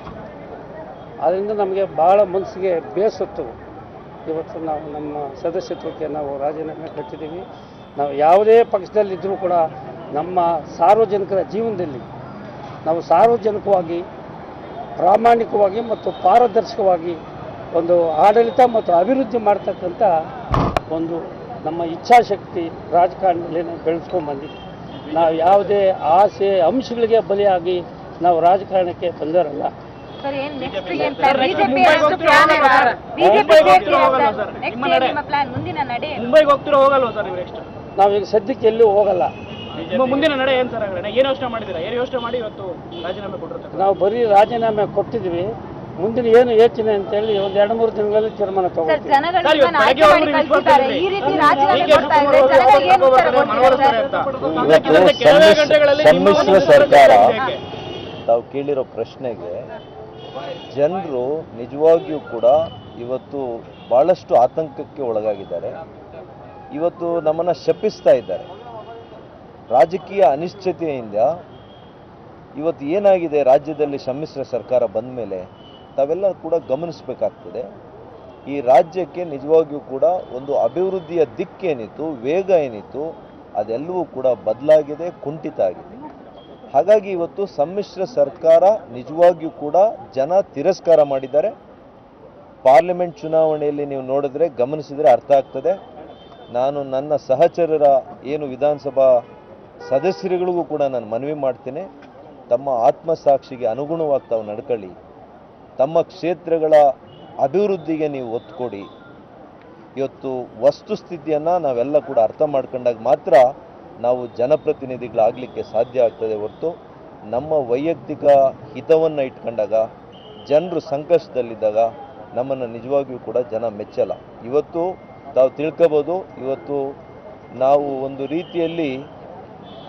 ಅದರಿಂದ ನಮಗೆ ಭಾಳ ಮನಸ್ಸಿಗೆ ಬೇಸತ್ತು ಇವತ್ತು ನಾವು ನಮ್ಮ ಸದಸ್ಯತ್ವಕ್ಕೆ ನಾವು ರಾಜೀನಾಮೆ ಕೊಟ್ಟಿದ್ದೀವಿ ನಾವು ಯಾವುದೇ ಪಕ್ಷದಲ್ಲಿದ್ದರೂ ಕೂಡ ನಮ್ಮ ಸಾರ್ವಜನಿಕರ ಜೀವನದಲ್ಲಿ ನಾವು ಸಾರ್ವಜನಿಕವಾಗಿ ಪ್ರಾಮಾಣಿಕವಾಗಿ ಮತ್ತು ಪಾರದರ್ಶಕವಾಗಿ ಒಂದು ಆಡಳಿತ ಮತ್ತು ಅಭಿವೃದ್ಧಿ ಮಾಡ್ತಕ್ಕಂಥ ಒಂದು ನಮ್ಮ ಇಚ್ಛಾಶಕ್ತಿ ರಾಜಕಾರಣದಲ್ಲಿ ನಾವು ಬೆಳೆಸ್ಕೊಂಡು ಬಂದಿದ್ದೀವಿ ನಾವು ಯಾವುದೇ ಆಸೆ ಅಂಶಗಳಿಗೆ ಬಲಿಯಾಗಿ ನಾವು ರಾಜಕಾರಣಕ್ಕೆ ಬಂದವರಲ್ಲ ಸರ್ ಏನ್ ನೆಕ್ಸ್ಟ್ ಏನ್ ಪ್ಲಾನ್ ಬಿಜೆಪಿ ಎಷ್ಟು ಪ್ಲಾನ್ ಬಿಜೆಪಿ ನೆಕ್ಸ್ಟ್ ಏನ್ ನಿಮ್ಮ ಪ್ಲಾನ್ ಮುಂದಿನ ನಡೆ ಏನು? ಮುಂಬೈಗೆ ಹೋಗ್ತಿರೋ ಹೋಗಲ್ವಾ ಸರ್ ನೀವು ನೆಕ್ಸ್ಟ್ ನಾವೀಗ ಸದ್ಯಕ್ಕೆ ಎಲ್ಲೂ ಹೋಗಲ್ಲ ಮುಂದಿನ ನಡೆ ಏನು ಸರ್ ಹಾಗಾದ್ರೆ ಏನು ಯೋಚನೆ ಮಾಡಿದ್ದೀರಾ ಏನು ಯೋಚನೆ ಮಾಡಿ ಇವತ್ತು ರಾಜೀನಾಮೆ ಕೊಟ್ಟಿರ್ತಾರೆ ನಾವು ಬರೀ ರಾಜೀನಾಮೆ ಕೊಟ್ಟಿದ್ವಿ ಮುಂದಿನ ಏನು ಯೋಚನೆ ಅಂತೇಳಿ ಒಂದು ಎರಡು ಮೂರು ದಿನಗಳಲ್ಲಿ ತೀರ್ಮಾನ ಸರ್ ತಗೊಳ್ತೀವಿ ಜನಗಳು ಸರ್, ಇವತ್ತು ನಿಮ್ಮನ್ನ ಆಯ್ಕೆ ಬೆಳಗ್ಗೆ ಮಾಡಿ ಅವ್ರು ಕಳ್ಸಿದ್ದಾರೆ ಈ ರೀತಿ ರಾಜೀನಾಮೆ ಕೊಡ್ತಾ ಇದ್ರೆ ಜನಗಳಿಗೆ ಏನು ಉತ್ತರ ಕೊಡ್ತೀರಾ ಸರ್ ಇವತ್ತು ಕೆಲವೇ ಗಂಟೆಗಳಲ್ಲಿ ನಿಮ್ಮ ಸಮ್ಮಿಶ್ರ ಒಂದು ಸರ್ಕಾರ ಯಾಕೆ? ತಾವು ಕೇಳಿರೋ ಪ್ರಶ್ನೆಗೆ ಜನರು ನಿಜವಾಗಿಯೂ ಕೂಡ ಇವತ್ತು ಭಾಳಷ್ಟು ಆತಂಕಕ್ಕೆ ಒಳಗಾಗಿದ್ದಾರೆ ಇವತ್ತು ನಮ್ಮನ್ನು ಶಪಿಸ್ತಾ ಇದ್ದಾರೆ ರಾಜಕೀಯ ಅನಿಶ್ಚಿತೆಯಿಂದ ಇವತ್ತು ಏನಾಗಿದೆ ರಾಜ್ಯದಲ್ಲಿ ಸಮ್ಮಿಶ್ರ ಸರ್ಕಾರ ಬಂದ ಮೇಲೆ ತಾವೆಲ್ಲ ಕೂಡ ಗಮನಿಸಬೇಕಾಗ್ತದೆ ಈ ರಾಜ್ಯಕ್ಕೆ ನಿಜವಾಗಿಯೂ ಕೂಡ ಒಂದು ಅಭಿವೃದ್ಧಿಯ ದಿಕ್ಕೇನಿತ್ತು ವೇಗ ಏನಿತ್ತು ಅದೆಲ್ಲವೂ ಕೂಡ ಬದಲಾಗಿದೆ ಕುಂಠಿತ ಆಗಿದೆ ಹಾಗಾಗಿ ಇವತ್ತು ಸಮ್ಮಿಶ್ರ ಸರ್ಕಾರ ನಿಜವಾಗಿಯೂ ಕೂಡ ಜನ ತಿರಸ್ಕಾರ ಮಾಡಿದ್ದಾರೆ ಪಾರ್ಲಿಮೆಂಟ್ ಚುನಾವಣೆಯಲ್ಲಿ ನೀವು ನೋಡಿದ್ರೆ ಗಮನಿಸಿದರೆ ಅರ್ಥ ಆಗ್ತದೆ ನಾನು ನನ್ನ ಸಹಚರರ ಏನು ವಿಧಾನಸಭಾ ಸದಸ್ಯರುಗಳಿಗೂ ಕೂಡ ನಾನು ಮನವಿ ಮಾಡ್ತೇನೆ ತಮ್ಮ ಆತ್ಮಸಾಕ್ಷಿಗೆ ಅನುಗುಣವಾಗಿ ತಾವು ನಡ್ಕೊಳ್ಳಿ ತಮ್ಮ ಕ್ಷೇತ್ರಗಳ ಅಭಿವೃದ್ಧಿಗೆ ನೀವು ಒತ್ತು ಕೊಡಿ ಇವತ್ತು ವಸ್ತುಸ್ಥಿತಿಯನ್ನು ನಾವೆಲ್ಲ ಕೂಡ ಅರ್ಥ ಮಾಡ್ಕೊಂಡಾಗ ಮಾತ್ರ ನಾವು ಜನಪ್ರತಿನಿಧಿಗಳಾಗಲಿಕ್ಕೆ ಸಾಧ್ಯ ಆಗ್ತದೆ ಹೊರತು ನಮ್ಮ ವೈಯಕ್ತಿಕ ಹಿತವನ್ನು ಇಟ್ಕೊಂಡಾಗ ಜನರು ಸಂಕಷ್ಟದಲ್ಲಿದ್ದಾಗ ನಮ್ಮನ್ನು ನಿಜವಾಗಿಯೂ ಕೂಡ ಜನ ಮೆಚ್ಚಲ್ಲ ಇವತ್ತು ತಾವು ತಿಳ್ಕೊಬೋದು ಇವತ್ತು ನಾವು ಒಂದು ರೀತಿಯಲ್ಲಿ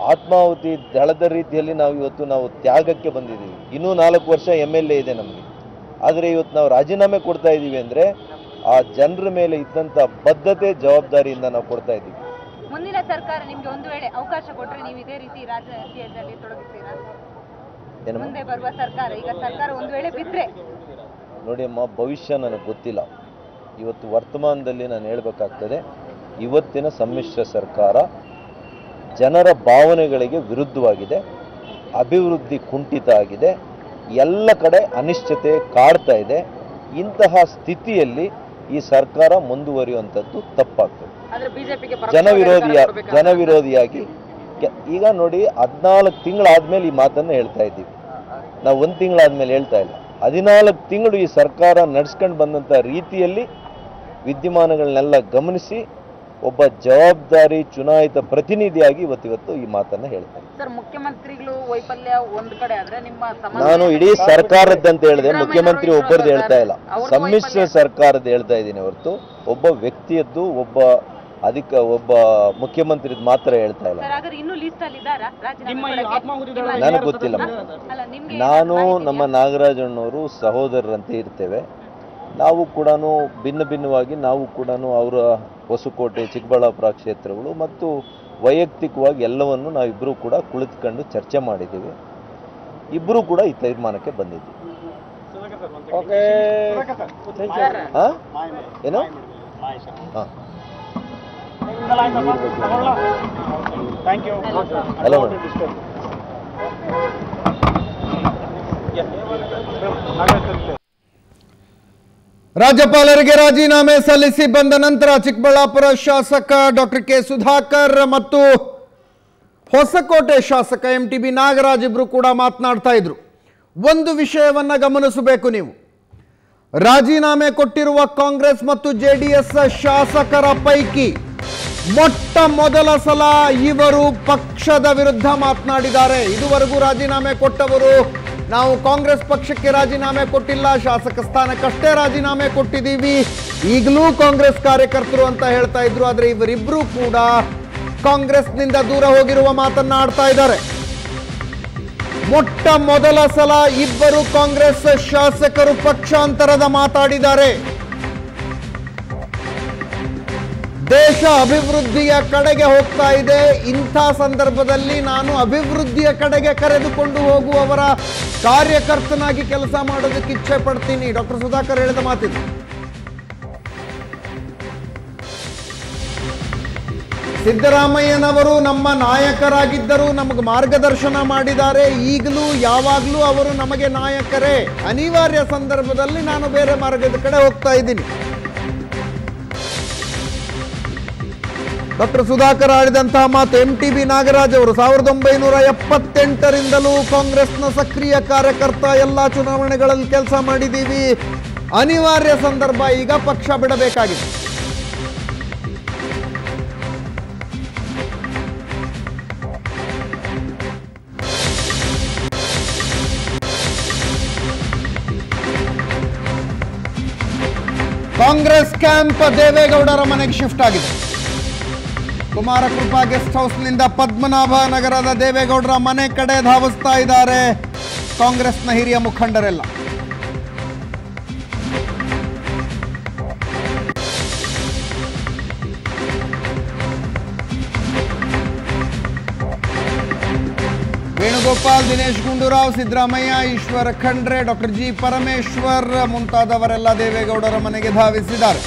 ಆತ್ಮಾಹುತಿ ದಳದ ರೀತಿಯಲ್ಲಿ ನಾವು ಇವತ್ತು ನಾವು ತ್ಯಾಗಕ್ಕೆ ಬಂದಿದ್ದೀವಿ ಇನ್ನೂ ನಾಲ್ಕು ವರ್ಷ ಎಮ್ ಎಲ್ ಎ ಇದೆ ನಮಗೆ ಆದರೆ ಇವತ್ತು ನಾವು ರಾಜೀನಾಮೆ ಕೊಡ್ತಾ ಇದ್ದೀವಿ ಅಂದರೆ ಆ ಜನರ ಮೇಲೆ ಇದ್ದಂಥ ಬದ್ಧತೆ ಜವಾಬ್ದಾರಿಯಿಂದ ನಾವು ಕೊಡ್ತಾ ಇದ್ದೀವಿ ಮುಂದಿನ ಸರ್ಕಾರ ನಿಮ್ಗೆ ಒಂದು ವೇಳೆ ಅವಕಾಶ ಕೊಟ್ರೆ ನೀವು ಇದೇ ರೀತಿ ರಾಜಕೀಯದಲ್ಲಿ ತೊಡಗುತ್ತೀರಾ ಏನು ಮುಂದೆ ಬರುವ ಸರ್ಕಾರ ಈಗ ಸರ್ಕಾರ ಒಂದು ವೇಳೆ ಬಿದ್ರೆ ನೋಡಿ ಅಮ್ಮ ಭವಿಷ್ಯ ನನಗೆ ಗೊತ್ತಿಲ್ಲ ಇವತ್ತು ವರ್ತಮಾನದಲ್ಲಿ ನಾನು ಹೇಳಬೇಕಾಗ್ತದೆ ಇವತ್ತಿನ ಸಮ್ಮಿಶ್ರ ಸರ್ಕಾರ ಜನರ ಭಾವನೆಗಳಿಗೆ ವಿರುದ್ಧವಾಗಿದೆ ಅಭಿವೃದ್ಧಿ ಕುಂಠಿತ ಆಗಿದೆ ಎಲ್ಲ ಕಡೆ ಅನಿಶ್ಚಿತೆ ಕಾಡ್ತಾ ಇದೆ ಇಂತಹ ಸ್ಥಿತಿಯಲ್ಲಿ ಈ ಸರ್ಕಾರ ಮುಂದುವರಿಯುವಂಥದ್ದು ತಪ್ಪಾಗ್ತದೆ ಆದ್ರೆ ಬಿಜೆಪಿಗೆ ಜನವಿರೋಧಿಯ ಜನವಿರೋಧಿಯಾಗಿ ಕೆ- ಈಗ ನೋಡಿ ಹದಿನಾಲ್ಕು ತಿಂಗಳಾದ್ಮೇಲೆ ಈ ಮಾತನ್ನು ಹೇಳ್ತಾ ಇದ್ದೀವಿ ನಾವು ಒಂದು ತಿಂಗಳಾದ್ಮೇಲೆ ಹೇಳ್ತಾ ಇಲ್ಲ ಹದಿನಾಲ್ಕು ತಿಂಗಳು ಈ ಸರ್ಕಾರ ನಡ್ಸ್ಕೊಂಡು ಬಂದಂಥ ರೀತಿಯಲ್ಲಿ ವಿದ್ಯಮಾನಗಳನ್ನೆಲ್ಲ ಗಮನಿಸಿ ಒಬ್ಬ ಜವಾಬ್ದಾರಿ ಚುನಾಯಿತ ಪ್ರತಿನಿಧಿಯಾಗಿ ಇವತ್ತಿವತ್ತು ಈ ಮಾತನ್ನು ಹೇಳ್ತಾರೆ ಸರ್ ಮುಖ್ಯಮಂತ್ರಿಗಳು ವೈಫಲ್ಯ ಒಂದ್ ಕಡೆ ಆದ್ರೆ ನಿಮ್ಮ ಸಮಾಜ ನಾನು ಇಡೀ ಸರ್ಕಾರದ್ದಂತ ಹೇಳಿದೆ ಮುಖ್ಯಮಂತ್ರಿ ಒಬ್ಬರದ್ದು ಹೇಳ್ತಾ ಇಲ್ಲ ಸಮ್ಮಿಶ್ರ ಸರ್ಕಾರದ ಹೇಳ್ತಾ ಇದ್ದೀನಿ ಹೊರತು ಒಬ್ಬ ವ್ಯಕ್ತಿಯದ್ದು ಒಬ್ಬ ಅಧಿಕ ಒಬ್ಬ ಮುಖ್ಯಮಂತ್ರಿದ್ ಮಾತ್ರ ಹೇಳ್ತಾ ಇಲ್ಲ ಸರ್ ಹಾಗಾದ್ರೆ ಇನ್ನೂ ಲಿಸ್ಟ್ ಅಲ್ಲಿ ಇದ್ದಾರಾ ನಿಮ್ಮ ರಾಜೀನಾಮೆ ಈ ಕೊಡಕ್ಕೆ? ಆತ್ಮಾಹುತಿ ನಿಮ್ಮ- ದಳ ನನಗೆ ಗೊತ್ತಿಲ್ಲ ಅಲ್ಲ ನಿಮ್ಗೆ ನಾನು ಏನಾದ್ರು ನಮ್ಮ ಮಾಹಿತಿ ನಾಗರಾಜಣ್ಣವರು ಸಹೋದರರಂತೆ ಇರ್ತೇವೆ ನಾವು ಕೂಡ ಭಿನ್ನ ಭಿನ್ನವಾಗಿ ನಾವು ಕೂಡ ಅವರ ಹೊಸಕೋಟೆ ಚಿಕ್ಕಬಳ್ಳಾಪುರ ಕ್ಷೇತ್ರಗಳು ಮತ್ತು ವೈಯಕ್ತಿಕವಾಗಿ ಎಲ್ಲವನ್ನು ನಾವಿಬ್ಬರೂ ಕೂಡ ಕುಳಿತುಕೊಂಡು ಚರ್ಚೆ ಮಾಡಿದ್ದೀವಿ ಇಬ್ಬರೂ ಕೂಡ ಈ ತೀರ್ಮಾನಕ್ಕೆ ಬಂದಿದ್ದೀವಿ ಓಕೆ ಹಾ ಏನು ಹಾಂ ಥ್ಯಾಂಕ್ ಯು ಹಲೋ ಮೇಡಮ್ ರಾಜ್ಯಪಾಲರಿಗೆ ರಾಜೀನಾಮೆ ಸಲ್ಲಿಸಿ ಬಂದ ನಂತರ ಚಿಕ್ಕಬಳ್ಳಾಪುರ ಶಾಸಕ ಡಾಕ್ಟರ್ ಕೆ ಸುಧಾಕರ್ ಮತ್ತು ಹೊಸಕೋಟೆ ಶಾಸಕ ಎಂ ಟಿ ಬಿ ನಾಗರಾಜ್ ಇಬ್ರು ಕೂಡ ಮಾತನಾಡ್ತಾ ಇದ್ರು ಒಂದು ವಿಷಯವನ್ನ ಗಮನಿಸಬೇಕು ನೀವು ರಾಜೀನಾಮೆ ಕೊಟ್ಟಿರುವ ಕಾಂಗ್ರೆಸ್ ಮತ್ತು ಜೆ ಡಿ ಎಸ್ ಶಾಸಕರ ಪೈಕಿ ಮೊಟ್ಟ ಮೊದಲ ಸಲ ಇವರು ಪಕ್ಷದ ವಿರುದ್ಧ ಮಾತನಾಡಿದ್ದಾರೆ ಇದುವರೆಗೂ ರಾಜೀನಾಮೆ ಕೊಟ್ಟವರು ನಾವು ಕಾಂಗ್ರೆಸ್ ಪಕ್ಷಕ್ಕೆ ರಾಜೀನಾಮೆ ಕೊಟ್ಟಿಲ್ಲ ಶಾಸಕ ಸ್ಥಾನಕ್ಕಷ್ಟೇ ರಾಜೀನಾಮೆ ಕೊಟ್ಟಿದ್ದೀವಿ ಈಗಲೂ ಕಾಂಗ್ರೆಸ್ ಕಾರ್ಯಕರ್ತರು ಅಂತ ಹೇಳ್ತಾ ಇದ್ರು ಆದರೆ ಇವರಿಬ್ಬರು ಕೂಡ ಕಾಂಗ್ರೆಸ್ನಿಂದ ದೂರ ಹೋಗಿರುವ ಮಾತನ್ನ ಆಡ್ತಾ ಇದ್ದಾರೆ ಮೊಟ್ಟ ಮೊದಲ ಸಲ ಇಬ್ಬರು ಕಾಂಗ್ರೆಸ್ ಶಾಸಕರು ಪಕ್ಷಾಂತರದ ಮಾತಾಡಿದ್ದಾರೆ ದೇಶ ಅಭಿವೃದ್ಧಿಯ ಕಡೆಗೆ ಹೋಗ್ತಾ ಇದೆ ಇಂಥ ಸಂದರ್ಭದಲ್ಲಿ ನಾನು ಅಭಿವೃದ್ಧಿಯ ಕಡೆಗೆ ಕರೆದುಕೊಂಡು ಹೋಗುವವರ ಕಾರ್ಯಕರ್ತನಾಗಿ ಕೆಲಸ ಮಾಡೋದಕ್ಕೆ ಇಚ್ಛೆ ಪಡ್ತೀನಿ ಡಾಕ್ಟರ್ ಸುಧಾಕರ್ ಹೇಳಿದ ಮಾತಿದು ಸಿದ್ದರಾಮಯ್ಯನವರು ನಮ್ಮ ನಾಯಕರಾಗಿದ್ದರು ನಮಗೆ ಮಾರ್ಗದರ್ಶನ ಮಾಡಿದ್ದಾರೆ ಈಗಲೂ ಯಾವಾಗಲೂ ಅವರು ನಮಗೆ ನಾಯಕರೇ ಅನಿವಾರ್ಯ ಸಂದರ್ಭದಲ್ಲಿ ನಾನು ಬೇರೆ ಮಾರ್ಗದ ಕಡೆ ಹೋಗ್ತಾ ಇದ್ದೀನಿ ಡಾಕ್ಟರ್ ಸುಧಾಕರ್ ಆಡಿದಂತಹ ಮಾತು ಎಂ ಟಿ ಬಿ ನಾಗರಾಜ್ ಅವರು ಸಾವಿರದ ಒಂಬೈನೂರ ಎಪ್ಪತ್ತೆಂಟರಿಂದಲೂ ಕಾಂಗ್ರೆಸ್ನ ಸಕ್ರಿಯ ಕಾರ್ಯಕರ್ತ ಎಲ್ಲ ಚುನಾವಣೆಗಳಲ್ಲಿ ಕೆಲಸ ಮಾಡಿದ್ದೀವಿ ಅನಿವಾರ್ಯ ಸಂದರ್ಭ ಈಗ ಪಕ್ಷ ಬಿಡಬೇಕಾಗಿದೆ ಕಾಂಗ್ರೆಸ್ ಕ್ಯಾಂಪ್ ದೇವೇಗೌಡರ ಮನೆಗೆ ಶಿಫ್ಟ್ ಆಗಿದೆ ಕುಮಾರಕೃಪಾ ಗೆಸ್ಟ್ ಹೌಸ್ನಿಂದ ಪದ್ಮನಾಭ ನಗರದ ದೇವೇಗೌಡರ ಮನೆ ಕಡೆ ಧಾವಿಸ್ತಾ ಇದ್ದಾರೆ ಕಾಂಗ್ರೆಸ್ನ ಹಿರಿಯ ಮುಖಂಡರೆಲ್ಲ ವೇಣುಗೋಪಾಲ್ ದಿನೇಶ್ ಗುಂಡೂರಾವ್ ಸಿದ್ದರಾಮಯ್ಯ ಈಶ್ವರ ಖಂಡ್ರೆ ಡಾಕ್ಟರ್ ಜಿ ಪರಮೇಶ್ವರ್ ಮುಂತಾದವರೆಲ್ಲ ದೇವೇಗೌಡರ ಮನೆಗೆ ಧಾವಿಸಿದ್ದಾರೆ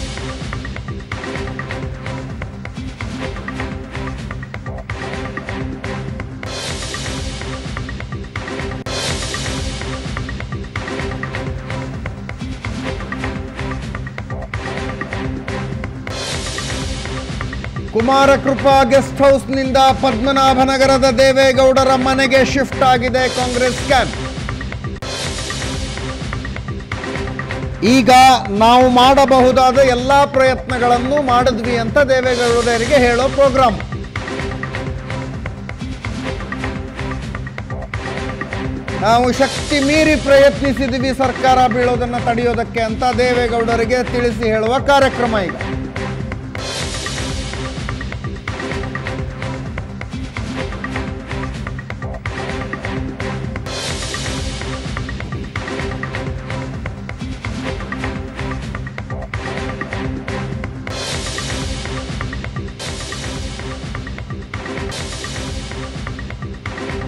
ಕುಮಾರಕೃಪಾ ಗೆಸ್ಟ್ ಹೌಸ್ನಿಂದ ಪದ್ಮನಾಭನಗರದ ದೇವೇಗೌಡರ ಮನೆಗೆ ಶಿಫ್ಟ್ ಆಗಿದೆ ಕಾಂಗ್ರೆಸ್ ಕ್ಯಾಂಪ್ ಈಗ ನಾವು ಮಾಡಬಹುದಾದ ಎಲ್ಲಾ ಪ್ರಯತ್ನಗಳನ್ನು ಮಾಡಿದ್ವಿ ಅಂತ ದೇವೇಗೌಡರಿಗೆ ಹೇಳೋ ಪ್ರೋಗ್ರಾಮ್ ನಾವು ಶಕ್ತಿ ಮೀರಿ ಪ್ರಯತ್ನಿಸಿದ್ವಿ ಸರ್ಕಾರ ಬೀಳೋದನ್ನ ತಡೆಯೋದಕ್ಕೆ ಅಂತ ದೇವೇಗೌಡರಿಗೆ ತಿಳಿಸಿ ಹೇಳುವ ಕಾರ್ಯಕ್ರಮ ಈಗ